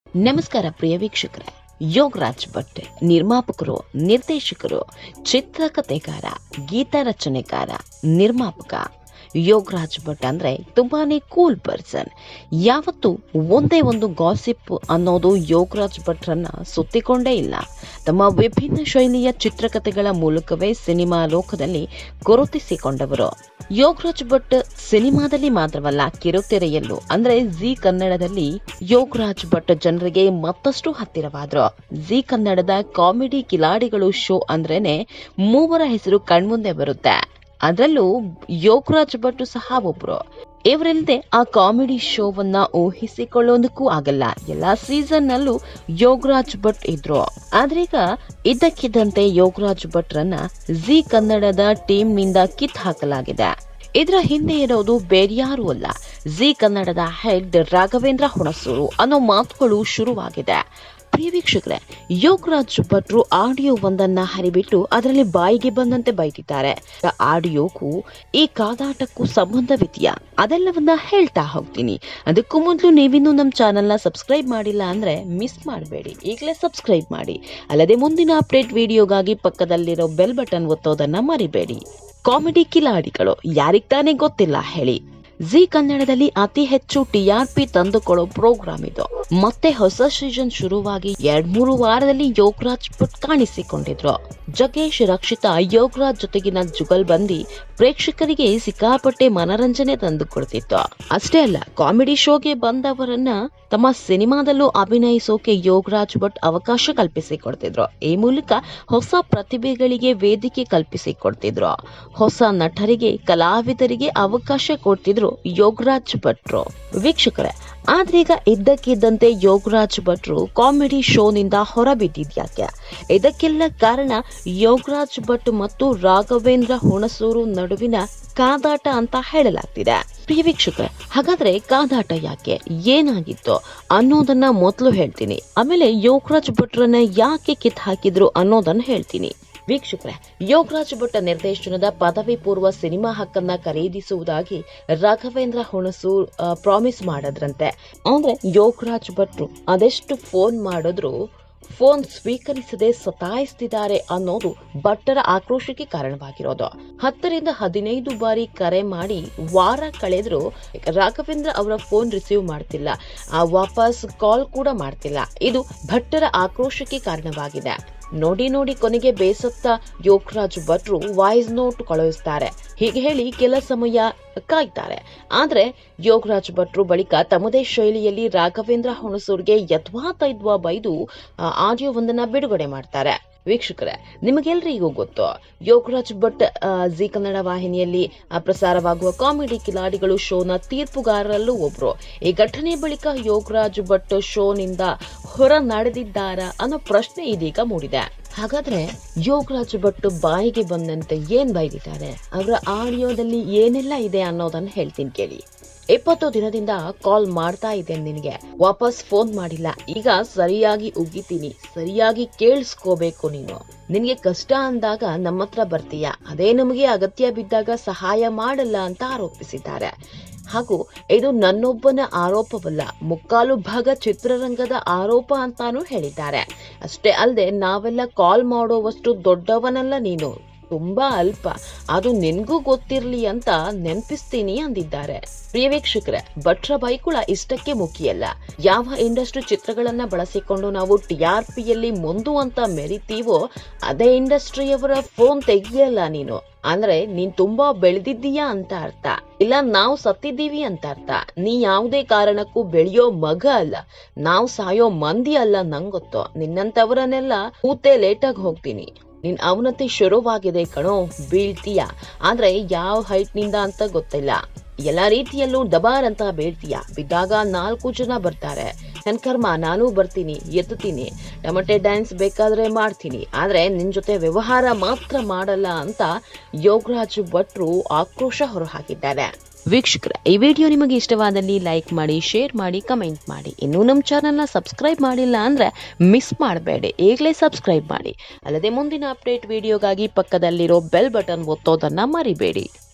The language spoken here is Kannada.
ನಮಸ್ಕಾರ ಪ್ರಿಯ ವೀಕ್ಷಕರೇ ಯೋಗರಾಜ್ ಭಟ್ ನಿರ್ಮಾಪಕರು ನಿರ್ದೇಶಕರು ಚಿತ್ರಕಥೆಗಾರ ಗೀತ ರಚನೆಕಾರ ನಿರ್ಮಾಪಕ ಯೋಗರಾಜ್ ಭಟ್ ಅಂದ್ರೆ ತುಂಬಾನೇ ಕೂಲ್ ಪರ್ಸನ್ ಯಾವತ್ತೂ ಒಂದೇ ಒಂದು ಗಾಸಿಪ್ ಅನ್ನೋದು ಯೋಗರಾಜ್ ಭಟ್ರನ್ನ ಸುತ್ತಿಕೊಂಡೇ ಇಲ್ಲ ತಮ್ಮ ವಿಭಿನ್ನ ಶೈಲಿಯ ಚಿತ್ರಕಥೆಗಳ ಮೂಲಕವೇ ಸಿನಿಮಾ ಲೋಕದಲ್ಲಿ ಗುರುತಿಸಿಕೊಂಡವರು ಯೋಗರಾಜ್ ಭಟ್ ಸಿನಿಮಾದಲ್ಲಿ ಮಾತ್ರವಲ್ಲ ಕಿರುತೆರೆಯಲ್ಲೂ ಅಂದ್ರೆ ಜಿ ಕನ್ನಡದಲ್ಲಿ ಯೋಗರಾಜ್ ಭಟ್ ಜನರಿಗೆ ಮತ್ತಷ್ಟು ಹತ್ತಿರವಾದ್ರು ಜಿ ಕನ್ನಡದ ಕಾಮಿಡಿ ಕಿಲಾಡಿಗಳು ಶೋ ಅಂದ್ರೇನೆ ಮೂವರ ಹೆಸರು ಕಣ್ಮುಂದೆ ಬರುತ್ತೆ ಅದರಲ್ಲೂ ಯೋಗರಾಜ್ ಭಟ್ ಸಹ ಒಬ್ರು ಇವರಿಲ್ಲದೆ ಆ ಕಾಮಿಡಿ ಶೋವನ್ನ ಊಹಿಸಿಕೊಳ್ಳೋದಕ್ಕೂ ಆಗಲ್ಲ ಎಲ್ಲಾ ಸೀಸನ್ ನಲ್ಲೂ ಯೋಗರಾಜ್ ಭಟ್ ಇದ್ರು ಆದ್ರೀಗ ಇದ್ದಕ್ಕಿದ್ದಂತೆ ಯೋಗರಾಜ್ ಭಟ್ರನ್ನ ಜಿ ಕನ್ನಡದ ಟೀಮ್ ನಿಂದ ಕಿತ್ ಹಾಕಲಾಗಿದೆ ಇದರ ಹಿಂದೆ ಇರೋದು ಬೇರ್ಯಾರೂ ಅಲ್ಲ ಜಿ ಕನ್ನಡದ ಹೆಡ್ ರಾಘವೇಂದ್ರ ಹುಣಸೂರು ಅನ್ನೋ ಮಾತುಗಳು ಶುರುವಾಗಿದೆ ಪ್ರಿಯ ವೀಕ್ಷಕರೇ ಯೋಗರಾಜ್ ಭಟ್ರು ಆಡಿಯೋ ಒಂದನ್ನ ಹರಿಬಿಟ್ಟು ಅದರಲ್ಲಿ ಬಾಯಿಗೆ ಬಂದಂತೆ ಬೈದಿದ್ದಾರೆ ಆಡಿಯೋಕ್ಕೂ ಈ ಕಾದಾಟಕ್ಕೂ ಸಂಬಂಧವಿದೆಯಾ ಅದೆಲ್ಲವನ್ನ ಹೇಳ್ತಾ ಹೋಗ್ತೀನಿ ಅದಕ್ಕೂ ಮೊದಲು ನೀವಿನ್ನೂ ನಮ್ಮ ಚಾನೆಲ್ನ ಸಬ್ಸ್ಕ್ರೈಬ್ ಮಾಡಿಲ್ಲ ಅಂದ್ರೆ ಮಿಸ್ ಮಾಡಬೇಡಿ ಈಗಲೇ ಸಬ್ಸ್ಕ್ರೈಬ್ ಮಾಡಿ ಅಲ್ಲದೆ ಮುಂದಿನ ಅಪ್ಡೇಟ್ ವಿಡಿಯೋಗಾಗಿ ಪಕ್ಕದಲ್ಲಿರೋ ಬೆಲ್ ಬಟನ್ ಒತ್ತೋದನ್ನ ಮರಿಬೇಡಿ ಕಾಮಿಡಿ ಕಿಲಾಡಿಗಳು ಯಾರಿಗ್ ತಾನೇ ಗೊತ್ತಿಲ್ಲ ಹೇಳಿ ಜಿ ಕನ್ನಡದಲ್ಲಿ ಅತಿ ಹೆಚ್ಚು ಟಿಆರ್ಪಿ ತಂದುಕೊಡೋ ಪ್ರೋಗ್ರಾಮ್ ಇದು ಮತ್ತೆ ಹೊಸ ಸೀಸನ್ ಶುರುವಾಗಿ ಎರಡ್ ಮೂರು ವಾರದಲ್ಲಿ ಯೋಗರಾಜ್ ಭಟ್ ಕಾಣಿಸಿಕೊಂಡಿದ್ರು ಜಗೇಶ್ ರಕ್ಷಿತಾ ಯೋಗರಾಜ್ ಜೊತೆಗಿನ ಜುಗಲ್ಬಂದಿ ಪ್ರೇಕ್ಷಕರಿಗೆ ಸಿಕ್ಕಾಪಟ್ಟೆ ಮನರಂಜನೆ ತಂದುಕೊಡ್ತಿತ್ತು ಅಷ್ಟೇ ಅಲ್ಲ ಕಾಮಿಡಿ ಶೋಗೆ ಬಂದವರನ್ನ ತಮ್ಮ ಸಿನಿಮಾದಲ್ಲೂ ಅಭಿನಯಿಸೋಕೆ ಯೋಗರಾಜ್ ಭಟ್ ಅವಕಾಶ ಕಲ್ಪಿಸಿಕೊಡ್ತಿದ್ರು ಈ ಮೂಲಕ ಹೊಸ ಪ್ರತಿಭೆಗಳಿಗೆ ವೇದಿಕೆ ಕಲ್ಪಿಸಿಕೊಡ್ತಿದ್ರು ಹೊಸ ನಟರಿಗೆ ಕಲಾವಿದರಿಗೆ ಅವಕಾಶ ಕೊಡ್ತಿದ್ರು ಯೋಗರಾಜ್ ಭಟ್ರು ವೀಕ್ಷಕರೇ ಆದ್ರೀಗ ಇದ್ದಕ್ಕಿದ್ದಂತೆ ಯೋಗರಾಜ್ ಭಟ್ರು ಕಾಮಿಡಿ ಶೋನಿಂದ ಹೊರಬಿದ್ದಿದ್ಯಾಕೆ ಇದಕ್ಕೆಲ್ಲ ಕಾರಣ ಯೋಗರಾಜ್ ಭಟ್ ಮತ್ತು ರಾಘವೇಂದ್ರ ಹುಣಸೂರು ನಡುವಿನ ಕಾದಾಟ ಅಂತ ಹೇಳಲಾಗ್ತಿದೆ ಪ್ರಿಯ ವೀಕ್ಷಕರೇ ಹಾಗಾದ್ರೆ ಕಾದಾಟ ಯಾಕೆ ಏನಾಗಿತ್ತು ಅನ್ನೋದನ್ನ ಮೊದಲು ಹೇಳ್ತೀನಿ ಆಮೇಲೆ ಯೋಗರಾಜ್ ಭಟ್ರನ್ನ ಯಾಕೆ ಕಿತ್ ಹಾಕಿದ್ರು ಅನ್ನೋದನ್ನ ಹೇಳ್ತೀನಿ ವೀಕ್ಷಕರೇ ಯೋಗರಾಜ್ ಭಟ್ ನಿರ್ದೇಶನದ ಪದವಿ ಪೂರ್ವ ಸಿನಿಮಾ ಹಕ್ಕನ್ನ ಖರೀದಿಸುವುದಾಗಿ ರಾಘವೇಂದ್ರ ಹುಣಸೂರ್ ಪ್ರಾಮಿಸ್ ಮಾಡದ್ರಂತೆ ಅಂದ್ರೆ ಯೋಗರಾಜ್ ಭಟ್ರು ಅದೆಷ್ಟು ಫೋನ್ ಮಾಡಿದ್ರು ಫೋನ್ ಸ್ವೀಕರಿಸದೆ ಸತಾಯಿಸ್ತಿದ್ದಾರೆ ಅನ್ನೋದು ಭಟ್ಟರ ಆಕ್ರೋಶಕ್ಕೆ ಕಾರಣವಾಗಿರೋದು ಹತ್ತರಿಂದ ಹದಿನೈದು ಬಾರಿ ಕರೆ ಮಾಡಿ ವಾರ ಕಳೆದ್ರು ರಾಘವೇಂದ್ರ ಅವರ ಫೋನ್ ರಿಸೀವ್ ಮಾಡ್ತಿಲ್ಲ ಆ ವಾಪಸ್ ಕಾಲ್ ಕೂಡ ಮಾಡ್ತಿಲ್ಲ ಇದು ಭಟ್ಟರ ಆಕ್ರೋಶಕ್ಕೆ ಕಾರಣವಾಗಿದೆ ನೋಡಿ ನೋಡಿ ಕೊನೆಗೆ ಬೇಸತ್ತ ಯೋಗರಾಜ್ ಭಟ್ರು ವಾಯ್ಸ್ ನೋಟ್ ಕಳುಹಿಸ್ತಾರೆ ಹೀಗೆ ಹೇಳಿ ಕೆಲ ಸಮಯ ಕಾಯ್ತಾರೆ ಆದ್ರೆ ಯೋಗರಾಜ್ ಭಟ್ರು ಬಳಿಕ ತಮ್ಮದೇ ಶೈಲಿಯಲ್ಲಿ ರಾಘವೇಂದ್ರ ಹುಣಸೂರ್ಗೆ ಯಥಾತೈದ್ವ ಬೈದು ಆಡಿಯೋವೊಂದನ್ನ ಬಿಡುಗಡೆ ಮಾಡ್ತಾರೆ ವೀಕ್ಷಕರೇ ನಿಮಗೆಲ್ರಿಗೂ ಗೊತ್ತು ಯೋಗರಾಜ್ ಭಟ್ ಜಿ ಕನ್ನಡ ವಾಹಿನಿಯಲ್ಲಿ ಪ್ರಸಾರವಾಗುವ ಕಾಮಿಡಿ ಕಿಲಾಡಿಗಳು ಶೋನ ತೀರ್ಪುಗಾರರಲ್ಲೂ ಒಬ್ರು ಈ ಘಟನೆ ಬಳಿಕ ಯೋಗರಾಜ್ ಭಟ್ ಶೋನಿಂದ ಹೊರ ನಡೆದಿದ್ದಾರಾ ಅನ್ನೋ ಪ್ರಶ್ನೆ ಇದೀಗ ಮೂಡಿದೆ ಹಾಗಾದ್ರೆ ಯೋಗರಾಜ್ ಭಟ್ ಬಾಯಿಗೆ ಬಂದಂತೆ ಏನ್ ಬೈದಿದ್ದಾರೆ ಅವರ ಆಡಿಯೋದಲ್ಲಿ ಏನೆಲ್ಲ ಇದೆ ಅನ್ನೋದನ್ನ ಹೇಳ್ತೀನಿ ಕೇಳಿ ಇಪ್ಪತ್ತು ದಿನದಿಂದ ಕಾಲ್ ಮಾಡ್ತಾ ಇದ್ದೆ ನಿನಗೆ ವಾಪಸ್ ಫೋನ್ ಮಾಡಿಲ್ಲ ಈಗ ಸರಿಯಾಗಿ ಉಗಿತೀನಿ ಸರಿಯಾಗಿ ಕೇಳಿಸ್ಕೋಬೇಕು ನೀನು ನಿನ್ಗೆ ಕಷ್ಟ ಅಂದಾಗ ನಮ್ಮ ಹತ್ರ ಬರ್ತೀಯ ಅದೇ ನಮಗೆ ಅಗತ್ಯ ಬಿದ್ದಾಗ ಸಹಾಯ ಮಾಡಲ್ಲ ಅಂತ ಆರೋಪಿಸಿದ್ದಾರೆ ಹಾಗೂ ಇದು ನನ್ನೊಬ್ಬನ ಆರೋಪವಲ್ಲ ಮುಕ್ಕಾಲು ಭಾಗ ಚಿತ್ರರಂಗದ ಆರೋಪ ಅಂತಾನೂ ಹೇಳಿದ್ದಾರೆ ಅಷ್ಟೇ ಅಲ್ಲದೆ ನಾವೆಲ್ಲ ಕಾಲ್ ಮಾಡೋವಷ್ಟು ದೊಡ್ಡವನಲ್ಲ ನೀನು ತುಂಬಾ ಅಲ್ಪ ಅದು ನಿನ್ಗೂ ಗೊತ್ತಿರ್ಲಿ ಅಂತ ನೆನಪಿಸ್ತೀನಿ ಅಂದಿದ್ದಾರೆ ಪ್ರಿಯ ವೀಕ್ಷಕರೇ ಭಟ್ರ ಬೈಕುಳ ಇಷ್ಟಕ್ಕೆ ಮುಖ್ಯಲ್ಲ ಯಾವ ಇಂಡಸ್ಟ್ರಿ ಚಿತ್ರಗಳನ್ನ ಬಳಸಿಕೊಂಡು ನಾವು ಟಿಆರ್ಪಿಯಲ್ಲಿ ಮುಂದು ಅಂತ ಮೆರಿತೀವೋ ಅದೇ ಇಂಡಸ್ಟ್ರಿಯವರ ಫೋನ್ ತೆಗಿಯಲ್ಲ ನೀನು ಅಂದ್ರೆ ನೀನ್ ತುಂಬಾ ಬೆಳೆದಿದ್ದೀಯಾ ಅಂತ ಅರ್ಥ ಇಲ್ಲ ನಾವು ಸತ್ತಿದ್ದೀವಿ ಅಂತ ಅರ್ಥ ನೀ ಯಾವುದೇ ಕಾರಣಕ್ಕೂ ಬೆಳೆಯೋ ಮಗ ಅಲ್ಲ ನಾವು ಸಾಯೋ ಮಂದಿ ಅಲ್ಲ ನಂಗೊತ್ತು ನಿನ್ನಂತವರನ್ನೆಲ್ಲ ಕೂತೆ ಲೇಟಾಗಿ ಹೋಗ್ತೀನಿ ನಿನ್ ಅವನತಿ ಶುರುವಾಗಿದೆ ಕಣೋ ಬೀಳ್ತೀಯ ಆದ್ರೆ ಯಾವ ಹೈಟ್ ನಿಂದ ಅಂತ ಗೊತ್ತಿಲ್ಲ ಎಲ್ಲಾ ರೀತಿಯಲ್ಲೂ ದಬಾರ್ ಅಂತ ಬೀಳ್ತೀಯ ಬಿದ್ದಾಗ ನಾಲ್ಕು ಜನ ಬರ್ತಾರೆ ನನ್ ಕರ್ಮ ನಾನು ಬರ್ತೀನಿ ಎತ್ತುತ್ತೀನಿ ಟಮಟೆ ಡ್ಯಾನ್ಸ್ ಬೇಕಾದ್ರೆ ಮಾಡ್ತೀನಿ ಆದ್ರೆ ನಿನ್ ಜೊತೆ ವ್ಯವಹಾರ ಮಾತ್ರ ಮಾಡಲ್ಲ ಅಂತ ಯೋಗರಾಜ್ ಭಟ್ರು ಆಕ್ರೋಶ ಹೊರಹಾಕಿದ್ದಾರೆ ವೀಕ್ಷಕರ ಈ ವಿಡಿಯೋ ನಿಮಗೆ ಇಷ್ಟವಾದಲ್ಲಿ ಲೈಕ್ ಮಾಡಿ ಶೇರ್ ಮಾಡಿ ಕಮೆಂಟ್ ಮಾಡಿ ಇನ್ನೂ ನಮ್ಮ ಚಾನಲ್ನ ಸಬ್ಸ್ಕ್ರೈಬ್ ಮಾಡಿಲ್ಲ ಅಂದ್ರೆ ಮಿಸ್ ಮಾಡಬೇಡಿ ಈಗಲೇ ಸಬ್ಸ್ಕ್ರೈಬ್ ಮಾಡಿ ಅಲ್ಲದೆ ಮುಂದಿನ ಅಪ್ಡೇಟ್ ವಿಡಿಯೋಗಾಗಿ ಪಕ್ಕದಲ್ಲಿರೋ ಬೆಲ್ ಬಟನ್ ಒತ್ತೋದನ್ನ ಮರಿಬೇಡಿ